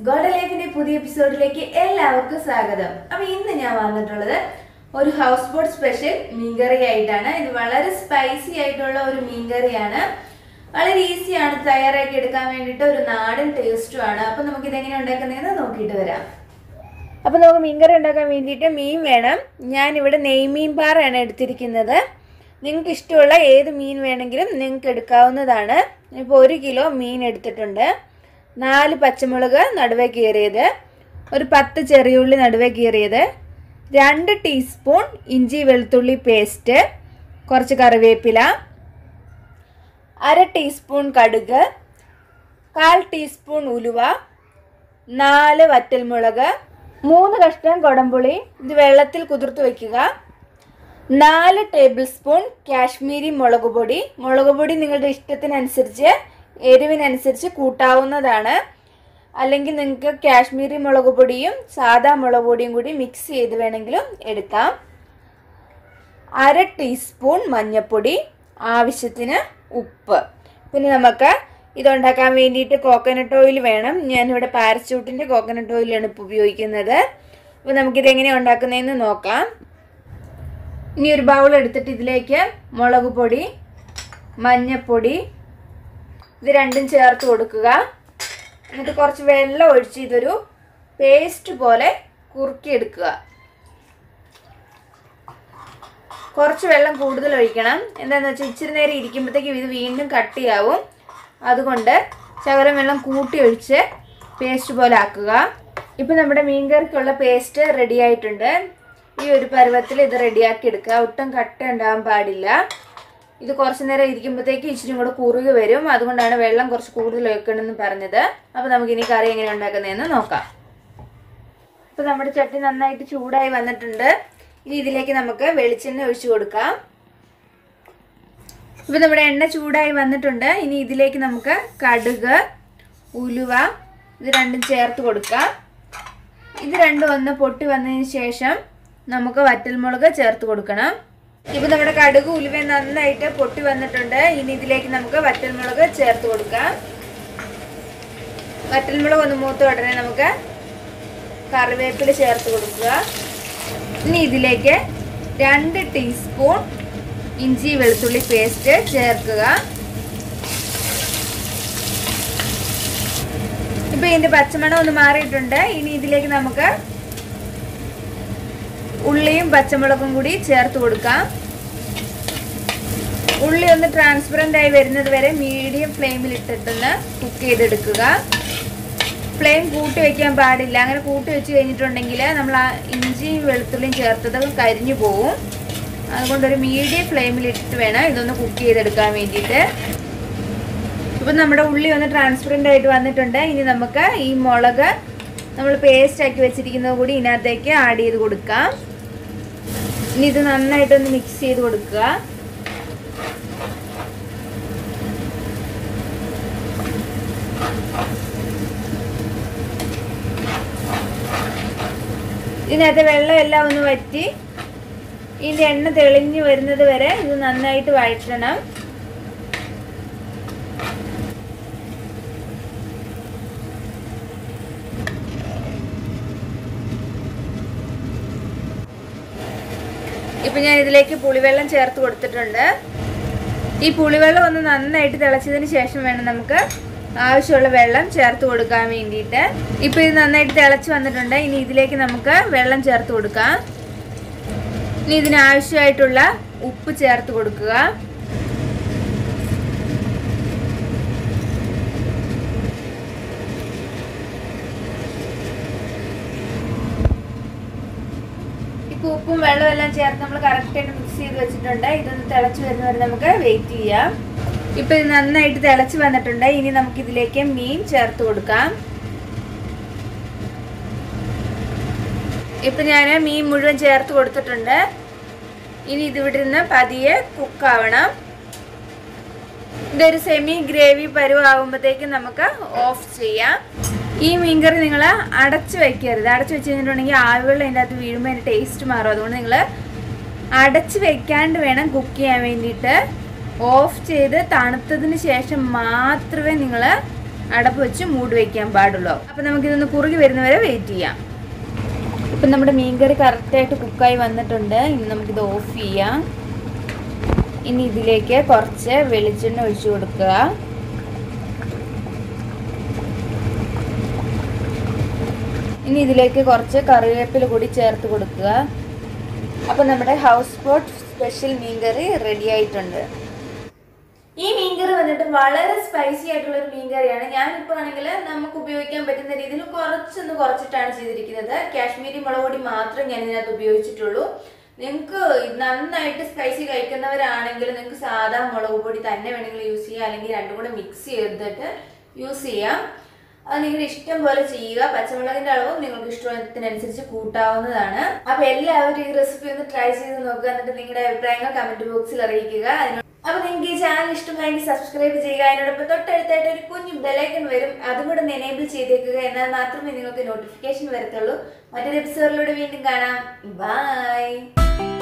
God ലൈഫിന്റെ പുതിയ എപ്പിസോഡിലേക്ക് എല്ലാവർക്കും സ്വാഗതം അപ്പൊ ഇന്ന് ഞാൻ വന്നിട്ടുള്ളത് ഒരു ഹൗസ് ബോട്ട് സ്പെഷ്യൽ മീൻകറി ആയിട്ടാണ് ഇത് വളരെ സ്പൈസി ആയിട്ടുള്ള ഒരു മീൻകറിയാണ് വളരെ ഈസിയാണ് തയ്യാറാക്കി എടുക്കാൻ വേണ്ടിയിട്ട് ഒരു നാടൻ ടേസ്റ്റുമാണ് അപ്പൊ നമുക്ക് ഇതെങ്ങനെ ഉണ്ടാക്കുന്നതെന്ന് നോക്കിയിട്ട് വരാം അപ്പൊ നമുക്ക് മീൻകറി ഉണ്ടാക്കാൻ വേണ്ടിയിട്ട് മീൻ വേണം ഞാൻ ഇവിടെ നെയ്മീൻ പാറയാണ് എടുത്തിരിക്കുന്നത് നിങ്ങൾക്ക് ഇഷ്ടമുള്ള ഏത് മീൻ വേണമെങ്കിലും നിങ്ങൾക്ക് എടുക്കാവുന്നതാണ് ഇപ്പോൾ ഒരു കിലോ മീൻ എടുത്തിട്ടുണ്ട് നാല് പച്ചമുളക് നടുവേ കീറിയത് ഒരു പത്ത് ചെറിയുള്ളി നടുവേ കീറിയത് രണ്ട് ടീസ്പൂൺ ഇഞ്ചി വെളുത്തുള്ളി പേസ്റ്റ് കുറച്ച് കറിവേപ്പില അര ടീസ്പൂൺ കടുക് കാൽ ടീസ്പൂൺ ഉലുവ നാല് വറ്റൽമുളക് മൂന്ന് കഷ്ണം കൊടംപുളി ഇത് വെള്ളത്തിൽ കുതിർത്ത് വെക്കുക നാല് ടേബിൾ സ്പൂൺ കാശ്മീരി മുളക് പൊടി മുളക് പൊടി നിങ്ങളുടെ ഇഷ്ടത്തിനനുസരിച്ച് എരിവിനനുസരിച്ച് കൂട്ടാവുന്നതാണ് അല്ലെങ്കിൽ നിങ്ങൾക്ക് കാശ്മീരി മുളക് പൊടിയും സാദാ മുളക് പൊടിയും കൂടി മിക്സ് ചെയ്ത് വേണമെങ്കിലും എടുക്കാം അര ടീസ്പൂൺ മഞ്ഞൾപ്പൊടി ആവശ്യത്തിന് ഉപ്പ് പിന്നെ നമുക്ക് ഇതുണ്ടാക്കാൻ വേണ്ടിയിട്ട് കോക്കനട്ട് ഓയിൽ വേണം ഞാനിവിടെ പാരച്യൂട്ടിൻ്റെ കോക്കനട്ട് ഓയിലാണ് ഇപ്പോൾ ഉപയോഗിക്കുന്നത് അപ്പോൾ നമുക്കിത് എങ്ങനെയാണ് ഉണ്ടാക്കുന്നതെന്ന് നോക്കാം ഇനി ഒരു ബൗൾ എടുത്തിട്ട് ഇതിലേക്ക് മുളക് പൊടി മഞ്ഞൾപ്പൊടി ഇത് രണ്ടും ചേർത്ത് കൊടുക്കുക എന്നിട്ട് കുറച്ച് വെള്ളം ഒഴിച്ച് ഇതൊരു പേസ്റ്റ് പോലെ കുറുക്കിയെടുക്കുക കുറച്ച് വെള്ളം കൂടുതൽ ഒഴിക്കണം എന്താണെന്ന് വെച്ചാൽ ഇച്ചിരി നേരം ഇരിക്കുമ്പോഴത്തേക്കും ഇത് വീണ്ടും കട്ടിയാവും അതുകൊണ്ട് ശകലം വെള്ളം കൂട്ടി ഒഴിച്ച് പേസ്റ്റ് പോലെ ആക്കുക ഇപ്പം നമ്മുടെ മീൻകറിക്കുള്ള പേസ്റ്റ് റെഡി ആയിട്ടുണ്ട് ഈ ഒരു പരുവത്തിൽ ഇത് റെഡിയാക്കി എടുക്കുക ഒട്ടും കട്ട ഉണ്ടാകാൻ പാടില്ല ഇത് കുറച്ച് നേരം ഇരിക്കുമ്പോഴത്തേക്ക് ഇച്ചിരി കൂടെ കുറുകി വരും അതുകൊണ്ടാണ് വെള്ളം കുറച്ച് കൂടുതൽ വെക്കണമെന്ന് പറഞ്ഞത് അപ്പോൾ നമുക്ക് ഇനി കറി എങ്ങനെ ഉണ്ടാക്കുന്നതെന്ന് നോക്കാം അപ്പോൾ നമ്മുടെ ചട്ടി നന്നായിട്ട് ചൂടായി വന്നിട്ടുണ്ട് ഇനി ഇതിലേക്ക് നമുക്ക് വെളിച്ചെണ്ണ ഒഴിച്ചു കൊടുക്കാം ഇപ്പം നമ്മുടെ എണ്ണ ചൂടായി വന്നിട്ടുണ്ട് ഇനി ഇതിലേക്ക് നമുക്ക് കടുക് ഉലുവ ഇത് രണ്ടും ചേർത്ത് കൊടുക്കാം ഇത് രണ്ടും ഒന്ന് പൊട്ടി വന്നതിന് ശേഷം നമുക്ക് വറ്റൽമുളക് ചേർത്ത് കൊടുക്കണം ഇപ്പം നമ്മുടെ കടുക് ഉലുവ നന്നായിട്ട് പൊട്ടി വന്നിട്ടുണ്ട് ഇനി ഇതിലേക്ക് നമുക്ക് വറ്റൽമുളക് ചേർത്ത് കൊടുക്കാം വറ്റൽമുളക് ഒന്ന് മൂത്ത് ഉടനെ നമുക്ക് കറിവേപ്പില ചേർത്ത് കൊടുക്കുക ഇനി ഇതിലേക്ക് രണ്ട് ടീസ്പൂൺ ഇഞ്ചി വെളുത്തുള്ളി പേസ്റ്റ് ചേർക്കുക ഇപ്പൊ ഇതിന്റെ പച്ചമണം ഒന്ന് മാറിയിട്ടുണ്ട് ഇനി ഇതിലേക്ക് നമുക്ക് ഉള്ളിയും പച്ചമുളകും കൂടി ചേർത്ത് കൊടുക്കാം ഉള്ളി ഒന്ന് ട്രാൻസ്പെറൻ്റ് ആയി വരുന്നത് വരെ മീഡിയം ഫ്ലെയിമിൽ ഇട്ടിട്ടൊന്ന് കുക്ക് ചെയ്തെടുക്കുക ഫ്ലെയിം കൂട്ടി വെക്കാൻ പാടില്ല അങ്ങനെ കൂട്ടി വെച്ച് കഴിഞ്ഞിട്ടുണ്ടെങ്കിൽ നമ്മൾ ആ ഇഞ്ചിയും വെളുത്തുള്ളിയും ചേർത്തത് കരിഞ്ഞു പോവും അതുകൊണ്ട് ഒരു മീഡിയം ഫ്ലെയിമിൽ ഇട്ടിട്ട് വേണം ഇതൊന്ന് കുക്ക് ചെയ്തെടുക്കാൻ വേണ്ടിയിട്ട് ഇപ്പം നമ്മുടെ ഉള്ളി ഒന്ന് ട്രാൻസ്പെറൻ്റ് ആയിട്ട് വന്നിട്ടുണ്ട് ഇനി നമുക്ക് ഈ മുളക് നമ്മൾ പേസ്റ്റ് ആക്കി വെച്ചിരിക്കുന്നത് കൂടി ഇതിനകത്തേക്ക് ആഡ് ചെയ്ത് കൊടുക്കാം ഇനി ഇത് നന്നായിട്ടൊന്ന് മിക്സ് ചെയ്ത് കൊടുക്കുക ഇതിനകത്ത് വെള്ളം എല്ലാം ഒന്ന് വറ്റി ഇതിൻ്റെ എണ്ണ തെളിഞ്ഞു വരുന്നത് വരെ ഇത് നന്നായിട്ട് വഴറ്റണം ഇപ്പം ഞാൻ ഇതിലേക്ക് പുളിവെള്ളം ചേർത്ത് കൊടുത്തിട്ടുണ്ട് ഈ പുളിവെള്ളം ഒന്ന് നന്നായിട്ട് തിളച്ചതിന് ശേഷം വേണം നമുക്ക് ആവശ്യമുള്ള വെള്ളം ചേർത്ത് കൊടുക്കാൻ വേണ്ടിയിട്ട് ഇപ്പം ഇത് നന്നായിട്ട് തിളച്ച് വന്നിട്ടുണ്ട് ഇനി ഇതിലേക്ക് നമുക്ക് വെള്ളം ചേർത്ത് കൊടുക്കാം ഇനി ഇതിനാവശ്യമായിട്ടുള്ള ഉപ്പ് ചേർത്ത് കൊടുക്കുക ഇപ്പൊ ഉപ്പും വെള്ളവും എല്ലാം ചേർത്ത് നമ്മൾ കറക്റ്റായിട്ട് മിക്സ് ചെയ്ത് വെച്ചിട്ടുണ്ട് ഇതൊന്ന് തിളച്ച് വരുന്നവരെ നമുക്ക് വെയിറ്റ് ചെയ്യാം ഇപ്പൊ ഇത് നന്നായിട്ട് തിളച്ച് വന്നിട്ടുണ്ട് ഇനി നമുക്ക് ഇതിലേക്ക് മീൻ ചേർത്ത് കൊടുക്കാം ഇപ്പൊ ഞാൻ മീൻ മുഴുവൻ ചേർത്ത് കൊടുത്തിട്ടുണ്ട് ഇനി ഇത് ഇവിടെ നിന്ന് പതിയെ കുക്കാവണം ഇതൊരു സെമി ഗ്രേവി പരുവാകുമ്പോഴത്തേക്കും നമുക്ക് ഓഫ് ചെയ്യാം ഈ മീൻകറി നിങ്ങൾ അടച്ച് വെക്കരുത് അടച്ച് വെച്ച് കഴിഞ്ഞിട്ടുണ്ടെങ്കിൽ ആവിവെള്ളം അതിൻ്റെ അകത്ത് വീഴുമ്പോൾ അതിൻ്റെ ടേസ്റ്റ് മാറും അതുകൊണ്ട് നിങ്ങൾ അടച്ച് വെക്കാണ്ട് വേണം കുക്ക് ചെയ്യാൻ വേണ്ടിയിട്ട് ഓഫ് ചെയ്ത് തണുത്തതിന് ശേഷം മാത്രമേ നിങ്ങൾ അടപ്പ് വെച്ച് മൂടി വയ്ക്കാൻ പാടുള്ളൂ അപ്പം നമുക്കിതൊന്ന് കുറുകി വരുന്നവരെ വെയിറ്റ് ചെയ്യാം ഇപ്പം നമ്മുടെ മീൻകറി കറക്റ്റായിട്ട് കുക്കായി വന്നിട്ടുണ്ട് ഇനി നമുക്കിത് ഓഫ് ചെയ്യാം ഇനി ഇതിലേക്ക് കുറച്ച് വെളിച്ചെണ്ണ ഒഴിച്ചു കൊടുക്കുക ഇനി ഇതിലേക്ക് കുറച്ച് കറിവേപ്പില കൂടി ചേർത്ത് കൊടുക്കുക അപ്പോൾ നമ്മുടെ ഹൗസ് ബോട്ട് സ്പെഷ്യൽ മീൻകറി റെഡി ആയിട്ടുണ്ട് ഈ മീൻകറി വന്നിട്ട് വളരെ സ്പൈസി ആയിട്ടുള്ള ഒരു മീൻകറിയാണ് ഞാനിപ്പോൾ ആണെങ്കിൽ നമുക്ക് ഉപയോഗിക്കാൻ പറ്റുന്ന രീതിയിൽ കുറച്ചൊന്ന് കുറച്ചിട്ടാണ് ചെയ്തിരിക്കുന്നത് കാശ്മീരി മുളക് പൊടി മാത്രമേ ഞാൻ ഇതിനകത്ത് ഉപയോഗിച്ചിട്ടുള്ളൂ നിങ്ങൾക്ക് നന്നായിട്ട് സ്പൈസി കഴിക്കുന്നവരാണെങ്കിൽ നിങ്ങൾക്ക് സാധാ മുളക് പൊടി തന്നെ വേണമെങ്കിൽ യൂസ് ചെയ്യാം അല്ലെങ്കിൽ രണ്ടും കൂടെ മിക്സ് ചെയ്തിട്ട് യൂസ് ചെയ്യാം അത് നിങ്ങളുടെ ഇഷ്ടം പോലെ ചെയ്യുക പച്ചമുളകിന്റെ അളവും നിങ്ങൾക്ക് ഇഷ്ടത്തിനനുസരിച്ച് കൂട്ടാവുന്നതാണ് അപ്പൊ എല്ലാവരും ഈ റെസിപ്പി ഒന്ന് ട്രൈ ചെയ്ത് നോക്കുക എന്നിട്ട് നിങ്ങളുടെ അഭിപ്രായങ്ങൾ കമന്റ് ബോക്സിൽ അറിയിക്കുക അതിനോട് അപ്പൊ നിങ്ങൾക്ക് ഈ ചാനൽ ഇഷ്ടമായെങ്കിൽ സബ്സ്ക്രൈബ് ചെയ്യുക അതിനോടൊപ്പം തൊട്ടടുത്തായിട്ട് ഒരു കുഞ്ഞു ബെലൈക്കൺ വരും അതും കൂടെ എനേബിൾ ചെയ്തേക്കുക എന്നാൽ മാത്രമേ നിങ്ങൾക്ക് നോട്ടിഫിക്കേഷൻ വരത്തുള്ളൂ മറ്റൊരു എപ്പിസോഡിലൂടെ വീണ്ടും കാണാം ബൈ